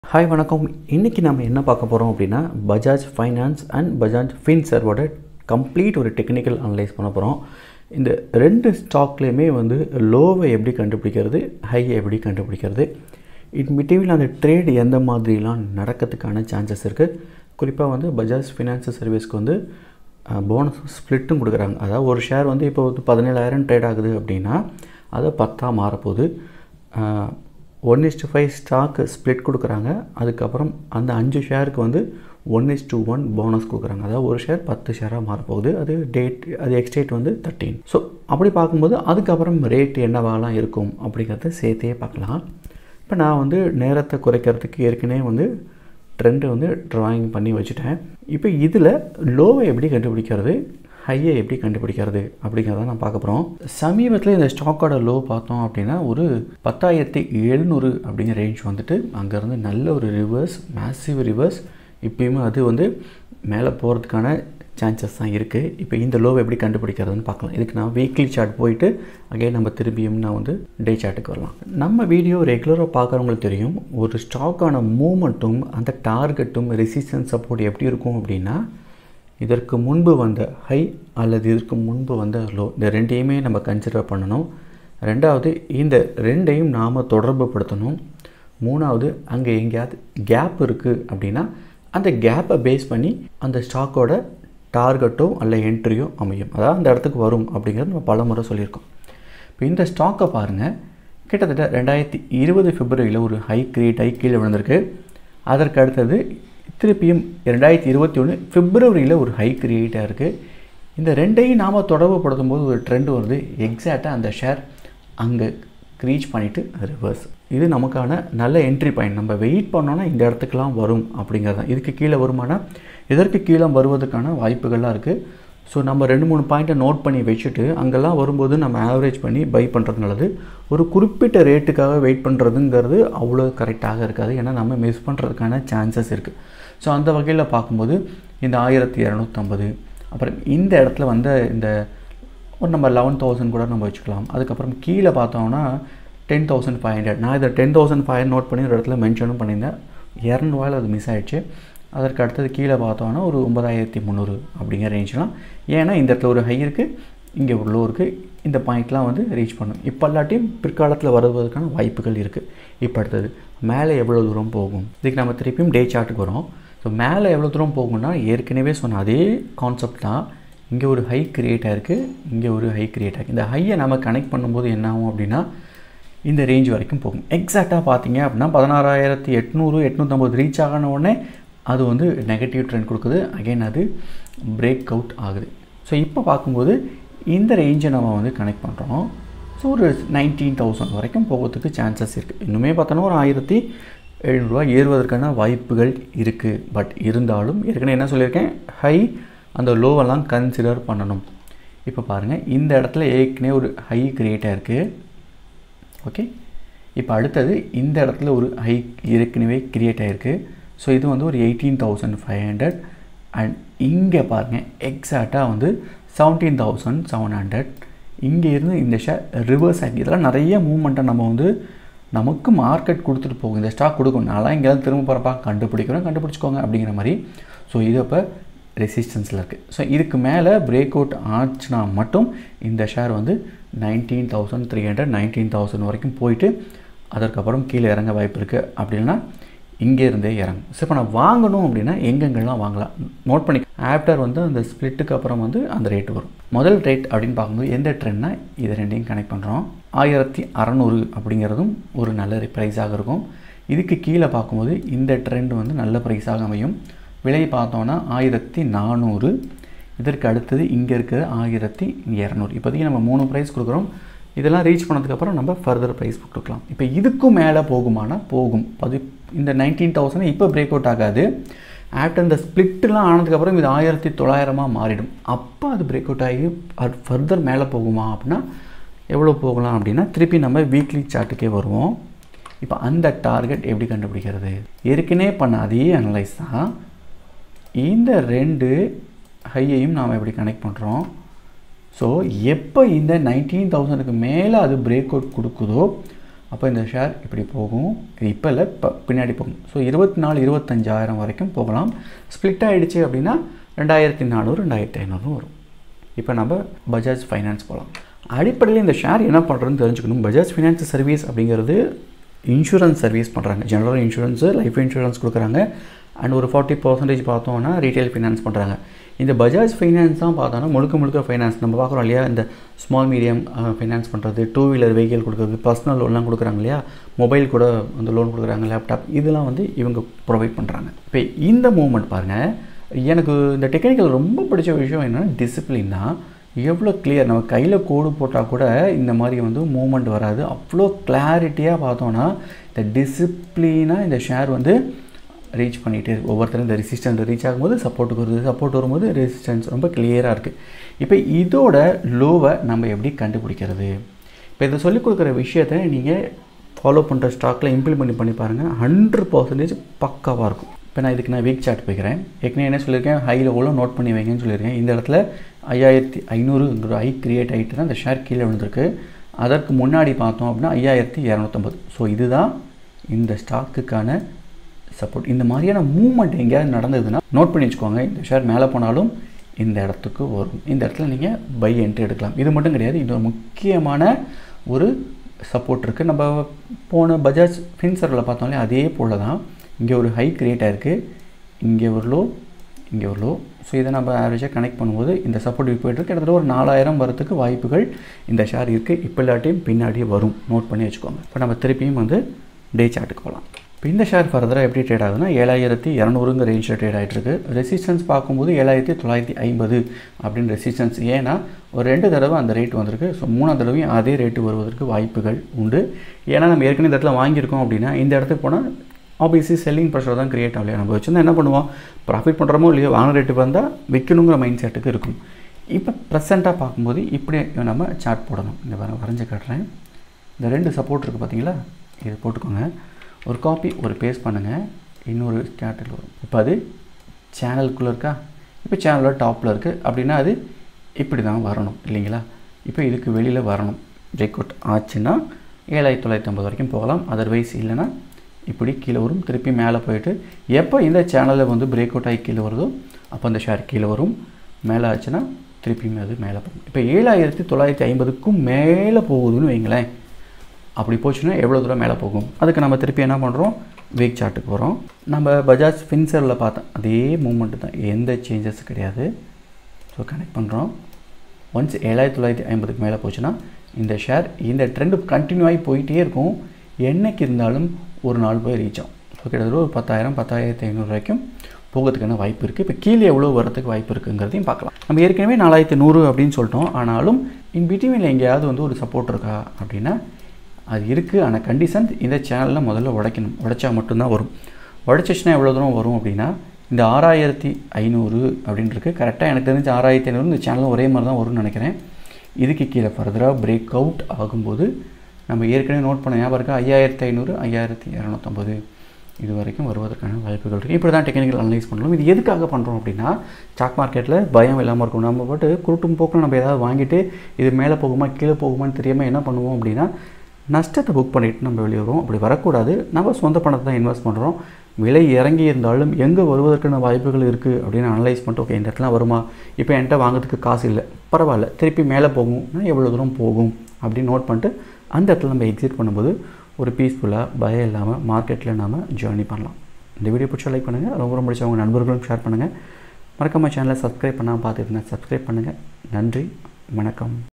hi வணக்கம் இன்றைக்கி நம்ம என்ன பார்க்க போகிறோம் அப்படின்னா பஜாஜ் ஃபைனான்ஸ் அண்ட் பஜாஜ் ஃபின்சர்வோட கம்ப்ளீட் ஒரு டெக்னிக்கல் அனலைஸ் பண்ண போகிறோம் இந்த ரெண்டு ஸ்டாக்லேயுமே வந்து லோவை எப்படி கண்டுபிடிக்கிறது ஹையை எப்படி கண்டுபிடிக்கிறது இன் பிட்வீன் அந்த ட்ரேட் எந்த மாதிரிலாம் நடக்கிறதுக்கான சான்சஸ் இருக்குது குறிப்பாக வந்து பஜாஜ் ஃபினான்ஸ் சர்வீஸ்க்கு வந்து போனஸ் ஸ்ப்ளிட்டும் கொடுக்குறாங்க அதாவது ஒரு ஷேர் வந்து இப்போ வந்து பதினேழாயிரம் ட்ரேட் ஆகுது அப்படின்னா அதை பத்தாக மாறப்போகுது one is to five stock split கொடுக்குறாங்க அதுக்கப்புறம் அந்த அஞ்சு ஷேருக்கு வந்து one is to one bonus கொடுக்குறாங்க அதாவது ஒரு ஷேர் பத்து ஷேராக மாறப்போகுது அது டேட் அது எக்ஸ்டேட் வந்து தேர்ட்டீன் ஸோ அப்படி பார்க்கும்போது அதுக்கப்புறம் ரேட் என்னவாலாம் இருக்கும் அப்படிங்கிறத சேர்த்தே பார்க்கலாம் இப்போ நான் வந்து நேரத்தை குறைக்கிறதுக்கு ஏற்கனவே வந்து ட்ரெண்டை வந்து ட்ராயிங் பண்ணி வச்சுட்டேன் இப்போ இதில் லோவை எப்படி கண்டுபிடிக்கிறது ஹையை எப்படி கண்டுபிடிக்கிறது அப்படிங்கிறத நான் பார்க்க போகிறோம் சமீபத்தில் இந்த ஸ்டாக்கோட லோ பார்த்தோம் அப்படின்னா ஒரு பத்தாயிரத்தி எழுநூறு அப்படிங்கிற ரேஞ்ச் வந்துட்டு அங்கேருந்து நல்ல ஒரு ரிவர்ஸ் மேசிவ் ரிவர்ஸ் இப்பயுமே அது வந்து மேலே போகிறதுக்கான சான்சஸ் தான் இருக்குது இப்போ இந்த லோவை எப்படி கண்டுபிடிக்கிறதுன்னு பார்க்கலாம் இதுக்கு நான் வீக்லி சார்ட் போயிட்டு அகைன் நம்ம திரும்பியும் நான் வந்து டே சார்ட்டுக்கு வரலாம் நம்ம வீடியோ ரெகுலராக பார்க்குறவங்களுக்கு தெரியும் ஒரு ஸ்டாக்கான மூமெண்ட்டும் அந்த டார்கெட்டும் ரெசிஸ்டன்ஸ் சப்போர்ட் எப்படி இருக்கும் அப்படின்னா இதற்கு முன்பு வந்த ஹை அல்லது இதற்கு முன்பு வந்த லோ இந்த ரெண்டையுமே நம்ம கன்சிடர் பண்ணணும் ரெண்டாவது இந்த ரெண்டையும் நாம் தொடர்பு படுத்தணும் மூணாவது அங்கே எங்கேயாவது கேப் இருக்குது அப்படின்னா அந்த கேப்பை பேஸ் பண்ணி அந்த ஸ்டாக்கோட டார்கெட்டோ அல்ல என்ட்ரியோ அமையும் அதாவது அந்த இடத்துக்கு வரும் அப்படிங்கிறது நம்ம பல முறை சொல்லியிருக்கோம் இப்போ இந்த ஸ்டாக்கை பாருங்கள் கிட்டத்தட்ட ரெண்டாயிரத்தி இருபது பிப்ரவரியில் ஒரு ஹை கிரியேட் ஹை கீழே விழுந்திருக்கு அதற்கு அடுத்தது திருப்பியும் ரெண்டாயிரத்தி இருபத்தி ஒன்று பிப்ரவரியில் ஒரு ஹை கிரியேட்டாக இருக்குது இந்த ரெண்டையும் நாம் தொடர்பு படுத்தும் போது ஒரு ட்ரெண்ட் வருது எக்ஸாக்டாக அந்த ஷேர் அங்கே ரீச் பண்ணிவிட்டு ரிவர்ஸ் இது நமக்கான நல்ல என்ட்ரி பாயிண்ட் நம்ம வெயிட் பண்ணோன்னா இந்த இடத்துக்குலாம் வரும் அப்படிங்கிறது தான் இதுக்கு கீழே வருமானா இதற்கு கீழே வருவதற்கான வாய்ப்புகள்லாம் இருக்குது ஸோ நம்ம ரெண்டு மூணு பாயிண்ட்டை நோட் பண்ணி வச்சுட்டு அங்கெல்லாம் வரும்போது நம்ம ஆவரேஜ் பண்ணி பை பண்ணுறது நல்லது ஒரு குறிப்பிட்ட ரேட்டுக்காக வெயிட் பண்ணுறதுங்கிறது அவ்வளோ கரெக்டாக இருக்காது ஏன்னா நம்ம மிஸ் பண்ணுறதுக்கான சான்சஸ் இருக்குது ஸோ அந்த வகையில் பார்க்கும்போது இந்த ஆயிரத்தி இரநூத்தம்பது அப்புறம் இந்த இடத்துல வந்து இந்த ஒரு நம்ம லெவன் தௌசண்ட் கூட நம்ம வச்சுக்கலாம் அதுக்கப்புறம் கீழே பார்த்தோம்னா டென் தௌசண்ட் ஃபைவ் ஹண்ட்ரட் நான் இதை டென் தௌசண்ட் ஃபைவ் நோட் பண்ணி ஒரு இடத்துல மென்ஷனும் பண்ணியிருந்தேன் இரநூறுவாயில் அது மிஸ் ஆகிடுச்சு அதற்கு அடுத்தது கீழே பார்த்தோன்னா ஒரு ஒன்பதாயிரத்தி முந்நூறு அப்படிங்கிற ரேஞ்செலாம் ஏன்னா இந்த இடத்துல ஒரு ஹை இருக்குது இங்கே ஒரு லோ இருக்குது இந்த பாயிண்ட்லாம் வந்து ரீச் பண்ணும் இப்போ இல்லாட்டியும் பிற்காலத்தில் வருவதற்கான வாய்ப்புகள் இருக்குது இப்போ அடுத்தது மேலே எவ்வளோ தூரம் போகும் இதுக்கு நம்ம திருப்பியும் டே சார்ட்டுக்கு வரோம் ஸோ மேலே எவ்வளோ தூரம் போகும்னா ஏற்கனவே சொன்ன அதே கான்செப்ட் தான் இங்கே ஒரு ஹை கிரியேட் ஆகிருக்கு இங்கே ஒரு ஹை கிரியேட் ஆகிருக்கு இந்த ஹையை நம்ம கனெக்ட் பண்ணும்போது என்ன ஆகும் அப்படின்னா இந்த ரேஞ்ச் வரைக்கும் போகும் எக்ஸாக்டாக பார்த்தீங்க அப்படின்னா பதினாறாயிரத்தி எட்நூறு எட்நூற்றம்பது ரீச் ஆகின உடனே அது வந்து நெகட்டிவ் ட்ரெண்ட் கொடுக்குது அகைன் அது பிரேக் அவுட் ஆகுது ஸோ இப்போ பார்க்கும்போது இந்த ரேஞ்சை நம்ம வந்து கனெக்ட் பண்ணுறோம் ஸோ ஒரு நைன்டீன் தௌசண்ட் வரைக்கும் போகிறதுக்கு சான்சஸ் இருக்குது இன்னுமே பார்த்தோன்னா ஒரு ஆயிரத்தி எழுநூறுவா ஏறுவதற்கான வாய்ப்புகள் இருக்குது பட் இருந்தாலும் ஏற்கனவே என்ன சொல்லியிருக்கேன் ஹை அந்த லோவெல்லாம் கன்சிடர் பண்ணணும் இப்போ பாருங்கள் இந்த இடத்துல ஏற்கனவே ஒரு ஹை கிரியேட்டாக இருக்குது ஓகே இப்போ அடுத்தது இந்த இடத்துல ஒரு ஹை ஏற்கனவே கிரியேட் ஆகிருக்கு ஸோ இது வந்து ஒரு eighteen thousand five hundred and இங்கே பாருங்கள் எக்ஸாக்டாக வந்து செவன்டீன் தௌசண்ட் செவன் ஹண்ட்ரட் இங்கே இருந்து இந்த ஷேர் ரிவர்ஸ் ஆகி இதெல்லாம் நிறைய மூமெண்ட்டை நம்ம வந்து நமக்கு மார்க்கெட் கொடுத்துட்டு போகும் இந்த ஸ்டாக் கொடுக்கும் நான்லாம் எங்கேயாவது திரும்ப போகிறப்பா கண்டுபிடிக்கிறோம் கண்டுபிடிச்சிக்கோங்க அப்படிங்கிற மாதிரி ஸோ இது அப்போ ரெசிஸ்டன்ஸில் இருக்குது ஸோ இதுக்கு மேலே பிரேக் அவுட் ஆச்சுன்னா மட்டும் இந்த ஷேர் வந்து nineteen thousand three hundred nineteen thousand வரைக்கும் போயிட்டு அதற்கப்புறம் கீழே இறங்க வாய்ப்பு இருக்குது அப்படின்னா இங்கே இருந்தே இறங்கும் ஸோ இப்போ நான் வாங்கணும் அப்படின்னா எங்கெங்கெல்லாம் வாங்கலாம் நோட் பண்ணி ஆஃப்டர் வந்து அந்த ஸ்ப்ளிட்டுக்கு அப்புறம் வந்து அந்த ரேட் வரும் முதல் ரேட் அப்படின்னு பார்க்கும்போது எந்த ட்ரெண்ட்னா இதை ரெண்டையும் கனெக்ட் பண்ணுறோம் ஆயிரத்தி அறநூறு அப்படிங்கிறதும் ஒரு நல்ல ப்ரைஸாக இருக்கும் இதுக்கு கீழே பார்க்கும்போது இந்த ட்ரெண்ட் வந்து நல்ல ப்ரைஸாக அமையும் விலை பார்த்தோன்னா ஆயிரத்தி நானூறு இதற்கு அடுத்தது இங்கே இருக்கிறது ஆயிரத்தி இரநூறு இப்போதைக்கு நம்ம மூணு ப்ரைஸ் கொடுக்குறோம் இதெல்லாம் ரீச் பண்ணதுக்கப்புறம் நம்ம ஃபர்தர் ப்ரைஸ் கொடுக்கலாம் இப்போ இதுக்கும் மேலே போகுமானா போகும் அது இந்த நைன்டீன் தௌசண்ட் இப்போ பிரேக் அவுட் ஆகாது ஆஃப்டர் இந்த ஸ்ப்ளிட்லாம் ஆனதுக்கப்புறம் இது ஆயிரத்தி தொள்ளாயிரமாக மாறிடும் அப்போ அது பிரேக் அவுட் ஆகி அது ஃபர்தர் மேலே போகுமா அப்படின்னா எவ்வளோ போகலாம் அப்படின்னா திருப்பி நம்ம வீக்லி சார்ட்டுக்கே வருவோம் இப்போ அந்த டார்கெட் எப்படி கண்டுபிடிக்கிறது ஏற்கனவே பண்ண அதே அனலைஸ் தான் இந்த ரெண்டு ஹையையும் நாம் எப்படி கனெக்ட் பண்ணுறோம் ஸோ எப்போ இந்த நைன்டீன் தௌசண்ட்க்கு மேலே அது பிரேக் அவுட் கொடுக்குதோ அப்போ இந்த ஷேர் இப்படி போகும் இது இப்போ இல்லை இப்போ பின்னாடி போகும் ஸோ இருபத்தி நாலு இருபத்தஞ்சாயிரம் வரைக்கும் போகலாம் ஸ்ப்ளிட் ஆகிடுச்சு அப்படின்னா ரெண்டாயிரத்தி நானூறு ரெண்டாயிரத்தி ஐநூறு வரும் இப்போ நம்ம பஜாஜ் ஃபைனான்ஸ் போகலாம் அடிப்படையில் இந்த ஷேர் என்ன பண்ணுறதுன்னு தெரிஞ்சுக்கணும் பஜாஜ் ஃபைனான்ஸ் சர்வீஸ் அப்படிங்கிறது இன்சூரன்ஸ் சர்வீஸ் பண்ணுறாங்க ஜெனரல் இன்சூரன்ஸு லைஃப் இன்சூரன்ஸ் கொடுக்குறாங்க அண்ட் ஒரு ஃபார்ட்டி பர்சன்டேஜ் பார்த்தோம்னா ரீட்டைல் ஃபைனான்ஸ் பண்ணுறாங்க இந்த பஜாஜ் ஃபைனான்ஸ் தான் பார்த்தோன்னா முழுக்க முழுக்க ஃபைனான்ஸ் நம்ம பார்க்குறோம் இல்லையா இந்த ஸ்மால் மீடியம் ஃபைனான்ஸ் பண்ணுறது டூ வீலர் வெஹிக்கிள் கொடுக்குறது பர்சனல் லோன்லாம் கொடுக்குறாங்க இல்லையா மொபைல் கூட வந்து லோன் கொடுக்குறாங்க லேப்டாப் இதெல்லாம் வந்து இவங்க ப்ரொவைட் பண்ணுறாங்க இப்போ இந்த மூமெண்ட் பாருங்கள் எனக்கு இந்த டெக்னிக்கல் ரொம்ப பிடிச்ச விஷயம் என்னென்னா டிசிப்ளின் தான் எவ்வளோ கிளியர் நம்ம கையில் கோடு போட்டால் கூட இந்த மாதிரி வந்து மூமெண்ட் வராது அவ்வளோ கிளாரிட்டியாக பார்த்தோன்னா இந்த டிசிப்ளினாக இந்த ஷேர் வந்து ரீச் பண்ணிகிட்டே இருக்கு ஒவ்வொருத்தரும் இந்த ரெசிஸ்டன்ஸ் ரீச் ஆகும்போது சப்போர்ட்டுக்கு வருது சப்போர்ட் வரும்போது ரெசிஸ்டன்ஸ் ரொம்ப கிளியராக இருக்குது இப்போ இதோட லோவை நம்ம எப்படி கண்டுபிடிக்கிறது இப்போ இதை சொல்லிக் கொடுக்குற விஷயத்தை நீங்கள் ஃபாலோ பண்ணுற ஸ்டாக்கில் இம்ப்ளிமெண்ட் பண்ணி பாருங்கள் ஹண்ட்ரட் பர்சன்டேஜ் பக்காவாக இருக்கும் இப்போ நான் இதுக்கு நான் வீக் சார்ட் போய்க்கிறேன் ஏற்கனவே என்ன சொல்லியிருக்கேன் ஹையில் எவ்வளோ நோட் பண்ணி வைங்கன்னு சொல்லியிருக்கேன் இந்த இடத்துல ஐயாயிரத்தி ஐநூறுங்கிற ஐ கிரியேட் ஆகிட்டு தான் இந்த ஷேர் கீழே விழுந்திருக்கு அதற்கு முன்னாடி பார்த்தோம் அப்படின்னா ஐயாயிரத்தி இரநூத்தம்பது ஸோ இதுதான் இந்த ஸ்டாக்குக்கான சப்போர்ட் இந்த மாதிரியான மூவ்மெண்ட் எங்கேயாவது நடந்ததுன்னா நோட் பண்ணி வச்சுக்கோங்க இந்த ஷேர் மேலே போனாலும் இந்த இடத்துக்கு வரும் இந்த இடத்துல நீங்கள் பை என்ட்ரி எடுக்கலாம் இது மட்டும் கிடையாது இது ஒரு முக்கியமான ஒரு சப்போர்ட் இருக்குது நம்ம போன பஜாஜ் ஃபின்சரில் பார்த்தோம்லே அதே போல் தான் இங்கே ஒரு ஹை கிரியேட் ஆகிருக்கு இங்கே ஒரு லோ இங்கே ஒரு லோ ஸோ இதை நம்ம ஆவரேஜாக கனெக்ட் பண்ணும்போது இந்த சப்போர்ட் போயிட்டு கிட்டத்தட்ட ஒரு நாலாயிரம் வரத்துக்கு வாய்ப்புகள் இந்த ஷேர் இருக்குது இப்போ இல்லாட்டியும் பின்னாடியே வரும் நோட் பண்ணி வச்சுக்கோங்க இப்போ நம்ம திருப்பியும் வந்து டே சார்ட்டுக்கு போகலாம் இப்போ இந்த ஷேர் ஃபர்தராக எப்படி ட்ரேட் ஆகுதுன்னா ஏழாயிரத்தி இரநூறுங்க ரேஞ்சில் ட்ரேட் ஆகிட்டுருக்கு ரெசிஸ்டன்ஸ் பார்க்கும்போது ஏழாயிரத்தி தொள்ளாயிரத்தி ஐம்பது அப்படின்னு ரெசிஸ்டன்ஸ் ஏன்னா ஒரு ரெண்டு தடவை அந்த ரேட் வந்திருக்கு ஸோ மூணாம் தடவையும் அதே ரேட்டு வருவதற்கு வாய்ப்புகள் உண்டு ஏன்னா நம்ம ஏற்கனவே இந்த இடத்துல வாங்கியிருக்கோம் அப்படின்னா இந்த இடத்துக்கு போனால் ஆப்வியஸ்லி செல்லிங் ப்ரெஷர் தான் க்ரியேட் ஆகலையா நம்ம வச்சுருந்தா என்ன பண்ணுவோம் ப்ராஃபிட் பண்ணுறோமோ இல்லையோ வாங்கின ரேட்டு வந்தால் விற்கணுங்கிற மைண்ட் செட்டுக்கு இருக்கும் இப்போ ப்ரெசண்ட்டாக பார்க்கும்போது இப்படி நம்ம சார்ட் போடணும் இந்த வர வரைஞ்சி காட்டுறேன் இந்த ரெண்டு சப்போர்ட் இருக்குது பார்த்தீங்களா இது போட்டுக்கோங்க ஒரு காப்பி ஒரு பேஸ்ட் பண்ணுங்கள் இன்னொரு ஸ்கேட்டில் வரும் இப்போ அது சேனலுக்குள்ளே இருக்கா இப்போ சேனலோட டாப்பில் இருக்குது அப்படின்னா அது இப்படி தான் வரணும் இல்லைங்களா இப்போ இதுக்கு வெளியில் வரணும் பிரேக் அவுட் ஆச்சுன்னா ஏழாயிரத்தி தொள்ளாயிரத்தி ஐம்பது வரைக்கும் போகலாம் அதர்வைஸ் இல்லைன்னா இப்படி கீழே வரும் திருப்பி மேலே போயிட்டு எப்போ இந்த சேனலில் வந்து பிரேக் அவுட் ஆகி கீழே வருதோ அப்போ அந்த ஷேர் கீழே வரும் மேலே ஆச்சுன்னா திருப்பியும் அது மேலே போகும் இப்போ ஏழாயிரத்தி தொள்ளாயிரத்தி ஐம்பதுக்கும் மேலே போகுதுன்னு வைங்களேன் அப்படி போச்சுன்னா எவ்வளோ தூரம் மேலே போகும் அதுக்கு நம்ம திருப்பி என்ன பண்ணுறோம் வீக் சார்ட்டுக்கு போகிறோம் நம்ம பஜாஜ் ஃபின்சரில் பார்த்தோம் அதே மூமெண்ட்டு தான் எந்த சேஞ்சஸ் கிடையாது ஸோ கனெக்ட் பண்ணுறோம் ஒன்ஸ் ஏழாயிரத்தி தொள்ளாயிரத்தி ஐம்பதுக்கு மேலே போச்சுன்னா இந்த ஷேர் இந்த ட்ரெண்டு கண்டினியூ ஆகி போயிட்டே இருக்கும் என்னைக்கு இருந்தாலும் ஒரு நாள் போய் ரீச் ஆகும் ஸோ கிட்டத்தட்ட ஒரு பத்தாயிரம் பத்தாயிரத்தி ஐநூறு வரைக்கும் போகிறதுக்கான வாய்ப்பு இருக்குது இப்போ கீழே எவ்வளோ வரதுக்கு வாய்ப்பு இருக்குங்கிறதையும் பார்க்கலாம் நம்ம ஏற்கனவே நாலாயிரத்தி நூறு அப்படின்னு சொல்லிட்டோம் ஆனாலும் இன் பிட்வீனில் எங்கேயாவது வந்து ஒரு சப்போர்ட் இருக்கா அப்படின்னா அது இருக்குது ஆனால் கண்டிஷன் இந்த சேனலில் முதல்ல உடைக்கணும் உடைச்சா மட்டும்தான் வரும் உடைச்சிச்சுன்னா எவ்வளோ தூரம் வரும் அப்படின்னா இந்த ஆறாயிரத்தி ஐநூறு அப்படின்னு இருக்குது கரெக்டாக எனக்கு தெரிஞ்ச ஆறாயிரத்தி ஐநூறு இந்த சேனலும் ஒரே மாதிரி தான் வரும்னு நினைக்கிறேன் இதுக்கு கீழே ஃபர்தராக பிரேக் அவுட் ஆகும்போது நம்ம ஏற்கனவே நோட் பண்ண ஞாபகம் இருக்கா ஐயாயிரத்தி ஐநூறு ஐயாயிரத்தி இரநூத்தம்பது இது வரைக்கும் வருவதற்கான வாய்ப்புகள் இருக்குது இப்படி தான் டெக்னிக்கல் அனலைஸ் பண்ணணும் இது எதுக்காக பண்ணுறோம் அப்படின்னா ஸ்டாக் மார்க்கெட்டில் பயம் இல்லாமல் இருக்கும் நம்ம போட்டு குருட்டும் போக்கில் நம்ம ஏதாவது வாங்கிட்டு இது மேலே போகுமா கீழே போகுமான்னு தெரியாமல் என்ன பண்ணுவோம் அப்படின்னா நஷ்டத்தை புக் பண்ணிவிட்டு நம்ம வெளியே வருவோம் அப்படி வரக்கூடாது நம்ம சொந்த பணத்தை தான் இன்வெஸ்ட் பண்ணுறோம் விலை இறங்கி இருந்தாலும் எங்கே வருவதற்கான வாய்ப்புகள் இருக்குது அப்படின்னு அனலைஸ் பண்ணிட்டு ஓகே இந்த இடத்துல வருமா இப்போ என்கிட்ட வாங்குறதுக்கு காசு இல்லை பரவாயில்ல திருப்பி மேலே போகும்னா எவ்வளோ தூரம் போகும் அப்படின்னு நோட் பண்ணிட்டு அந்த இடத்துல நம்ம எக்ஸிட் பண்ணும்போது ஒரு பீஸ்ஃபுல்லாக பயம் இல்லாமல் மார்க்கெட்டில் நாம் ஜேர்னி பண்ணலாம் இந்த வீடியோ பிடிச்சா லைக் பண்ணுங்கள் ரொம்ப ரொம்ப பிடிச்ச உங்கள் நண்பர்களும் ஷேர் பண்ணுங்கள் மறக்காம சேனலை சப்ஸ்கிரைப் பண்ணாமல் பார்த்துட்டு இருந்தேன் சப்ஸ்கிரைப் பண்ணுங்கள் நன்றி வணக்கம்